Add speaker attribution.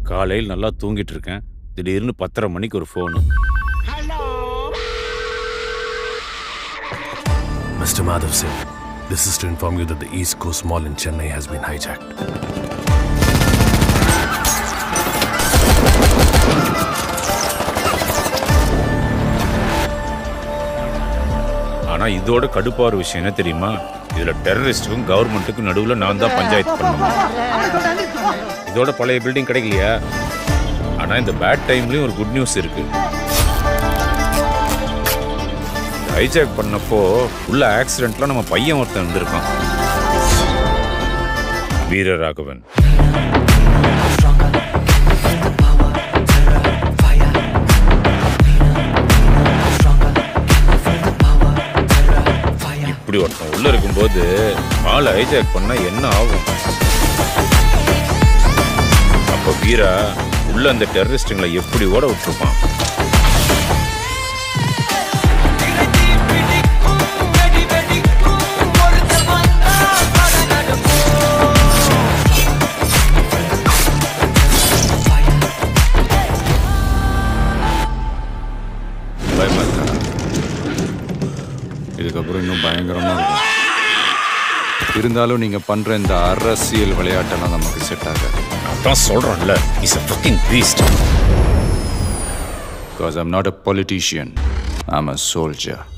Speaker 1: காலையில் நல்லா தூங்கிட்டு இருக்கேன் திடீர்னு பத்தரை மணிக்கு ஒரு phone
Speaker 2: Mr. Madhav Singh, this is to inform you that the East Coast Mall in Chennai has been hijacked.
Speaker 1: ஆனா இதோட கடுப்பான விஷயம் என்ன தெரியுமா இதுல டெரரிஸ்டுக்கும் கவர்மெண்ட்டுக்கும் நடுவுல நான் தான் பஞ்சாயத்து பண்ணணும் இதோட பழைய பில்டிங் கிடைக்கலையா ஆனா இந்த பேட் டைம்லயும் ஒரு குட் நியூஸ் இருக்கு ஹைஜாக் பண்ணப்போ உள்ள ஆக்சிடென்ட்ல நம்ம பையன் ஒருத்தன் இருந்திருக்கான் வீரராகவன் இப்படி ஒருத்தன் உள்ள இருக்கும்போது மாலை ஹைஜாக் பண்ணா என்ன ஆகும் அப்ப வீரா உள்ள அந்த டெரரிஸ்டுங்களை எப்படி ஓட விட்டுருப்பான் பயமா இருக்கா
Speaker 3: இதுக்கப்புறம் இன்னும் பயங்கரமா இருக்கும் இருந்தாலும் நீங்க பண்ற இந்த அரசியல் விளையாட்டெல்லாம் நமக்கு செட் ஆகாது
Speaker 1: அதான் சொல்றேன்ல is a fucking beast
Speaker 3: because I'm not a politician I'm a soldier